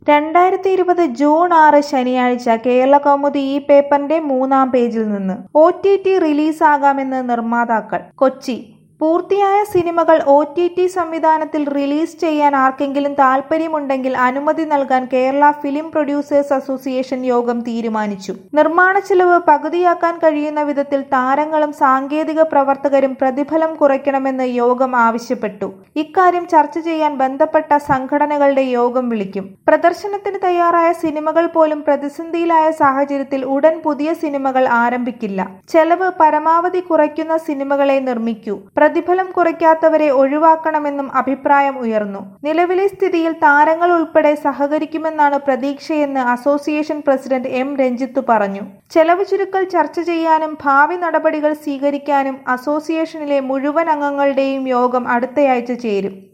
രണ്ടായിരത്തി ഇരുപത് ജൂൺ ആറ് ശനിയാഴ്ച കേരളകൗമുദി ഈ പേപ്പറിന്റെ മൂന്നാം പേജിൽ നിന്ന് ഒ ടി ടി റിലീസാകാമെന്ന് നിർമ്മാതാക്കൾ കൊച്ചി പൂർത്തിയായ സിനിമകൾ ഒ ടി ടി സംവിധാനത്തിൽ റിലീസ് ചെയ്യാൻ ആർക്കെങ്കിലും താൽപ്പര്യമുണ്ടെങ്കിൽ അനുമതി നൽകാൻ കേരള ഫിലിം പ്രൊഡ്യൂസേഴ്സ് അസോസിയേഷൻ യോഗം തീരുമാനിച്ചു നിർമ്മാണ ചെലവ് പകുതിയാക്കാൻ കഴിയുന്ന വിധത്തിൽ താരങ്ങളും സാങ്കേതിക പ്രവർത്തകരും പ്രതിഫലം കുറയ്ക്കണമെന്ന് യോഗം ആവശ്യപ്പെട്ടു ഇക്കാര്യം ചർച്ച ചെയ്യാൻ ബന്ധപ്പെട്ട സംഘടനകളുടെ യോഗം വിളിക്കും പ്രദർശനത്തിന് തയ്യാറായ സിനിമകൾ പോലും പ്രതിസന്ധിയിലായ സാഹചര്യത്തിൽ ഉടൻ പുതിയ സിനിമകൾ ആരംഭിക്കില്ല ചെലവ് പരമാവധി കുറയ്ക്കുന്ന സിനിമകളെ നിർമ്മിക്കൂ പ്രതിഫലം കുറയ്ക്കാത്തവരെ ഒഴിവാക്കണമെന്നും അഭിപ്രായം ഉയർന്നു നിലവിലെ സ്ഥിതിയിൽ താരങ്ങൾ ഉൾപ്പെടെ സഹകരിക്കുമെന്നാണ് പ്രതീക്ഷയെന്ന് അസോസിയേഷൻ പ്രസിഡന്റ് എം രഞ്ജിത്ത് പറഞ്ഞു ചെലവ് ചുരുക്കൽ ചർച്ച ചെയ്യാനും ഭാവി നടപടികൾ സ്വീകരിക്കാനും അസോസിയേഷനിലെ മുഴുവൻ അംഗങ്ങളുടെയും യോഗം അടുത്തയാഴ്ച ചേരും